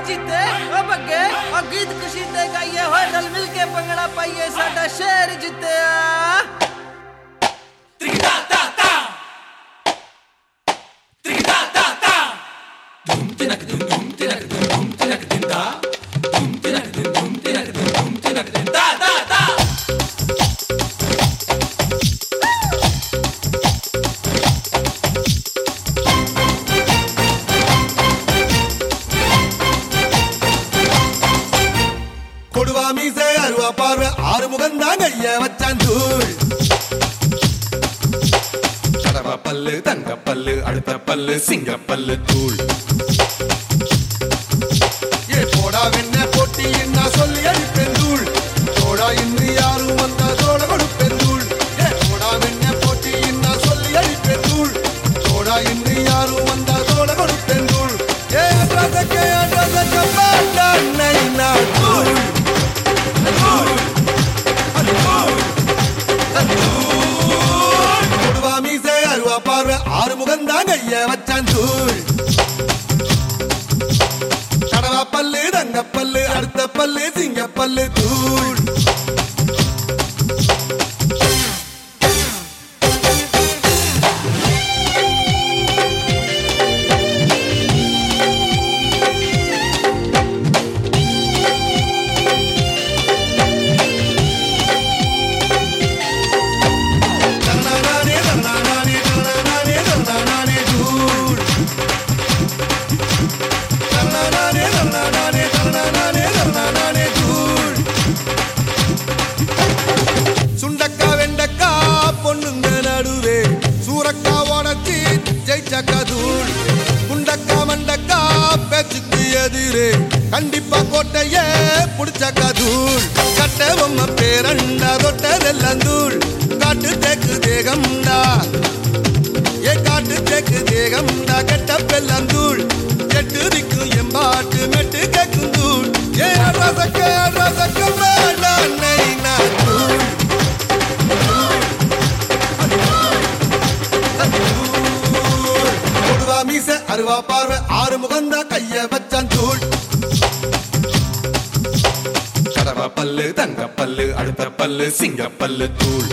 जीते ओ बग्गे और गीत खुशी ते गाइए होए रल मिल के पंगड़ा पाइए साडा शहर जितया கொடுவா மீசை அருவா பார்வை ஆறு முகம் தான் கைய வச்சான் தூள் கடவா பல்லு தங்க பல்லு அடுத்த பல்லு சிங்க பல்லு தூள் ஏ போடா வெண்ண போட்டி என்ன சொல்லி அடிப்பேன் தூள் போடா இன்று யாரும் வந்தா தோட கொடுப்பேன் தூள் ஏ போடா வெண்ண போட்டி என்ன சொல்லி அடிப்பேன் தூள் போடா இன்று யாரும் வந்தா தோட கொடுப்பேன் தூள் ஏ அட்ரஸக்கே அட்ரஸக்க பாட்டா நைனா தூள் கொடுவா மீசை அருவா பார்வை ஆறு முகம் தான் கைய வச்சான் தூள் கடவா பல்லு தங்க பல்லு அடுத்த பல்லு சிங்க பல்லு தூள் தன்னானே தன்னானே தன்னானே தன்னானே தூள் தன்னானே தன்னானே தன்னானே தன்னானே தூள் சுண்டக்கா வெண்டக்கா பொண்ணுங்க நடுவே சூரக்கா உடச்சி ஜெயிச்சக்கா தூள் குண்டக்கா மண்டக்கா பேச்சுக்கு எதிரே கண்டிப்பா கோட்டையே புடிச்சக்கா தூள் கட்ட பொம்மை பேரண்டா தொட்டதெல்லாம் தூள் காட்டு தேக்கு தேகம்டா ஏ காட்டு தேக்கு தேகம்டா கெட்ட பெல்லந்தூள் எட்டு திக்கு எம்பாட்டு மெட்டு கேக்கும் தூள் ஏ ரசக்க ரசக்க வேண்டாம் நைனா தூள் கொடுவா மீச அருவா பார்வை ஆறு முகந்தா கைய வச்சான் தூள் கடவா பல்லு தங்க பல்லு அடுத்த பல்லு சிங்க பல்லு தூள்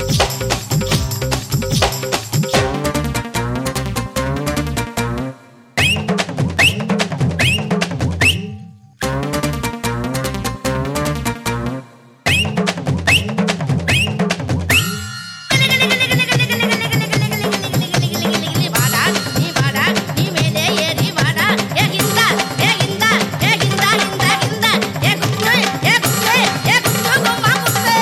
வாடா நீ வாடா நீ மேலே ஏறி வாடா ஏ கிந்தா ஏ கிந்தா ஏ கிந்தா கிந்தா கிந்தா ஏ குத்து ஏ குத்து ஏ குத்து கும்மா குத்து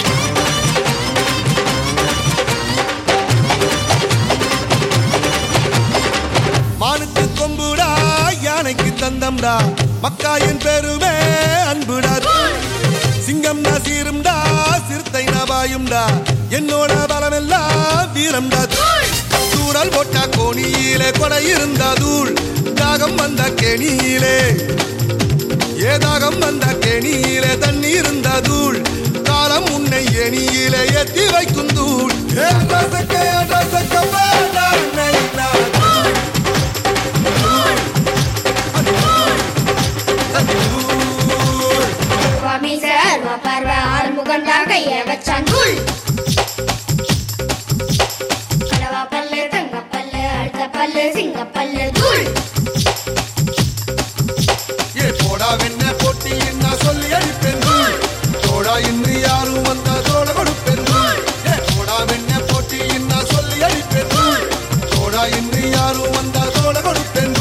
மானுக்கு கொம்புடா யானைக்கு தந்தம்டா மக்காயின் பெருமே அன்புடா சிங்கம்டா சீரும்டா சிறுத்தை நபாயும்டா என்னோட பலமெல்லாம் வீரம்டா தூரல் போட்டா கோணியிலே கொடை இருந்தா தூள் தாகம் வந்த கேணியிலே ஏதாகம் வந்த கேணியிலே தண்ணி இருந்தா தூள் காலம் உன்னை எணியிலே ஏத்தி வைக்கும் தூள் ஏ ரசக்க ரசக்க வேண்டாம் நைனா தூள் சுவாமி சர்வ பர்வ ஆறுமுகண்டா கைய வச்சான் தூள் கடவா பல்லு தங்க பல்லு அடுத்த பல்லு சிங்க பல்லு தூள் ஏ போடா வெண்ண போட்டி என்ன சொல்லி அடிப்பேன் தூள் போடா இன்று யாரும் வந்தா தோட கொடுப்பேன் தூள் ஏ போடா வெண்ண போட்டி என்ன சொல்லி அடிப்பேன் தூள் போடா இன்று யாரும் வந்தா தோட கொடுப்பேன்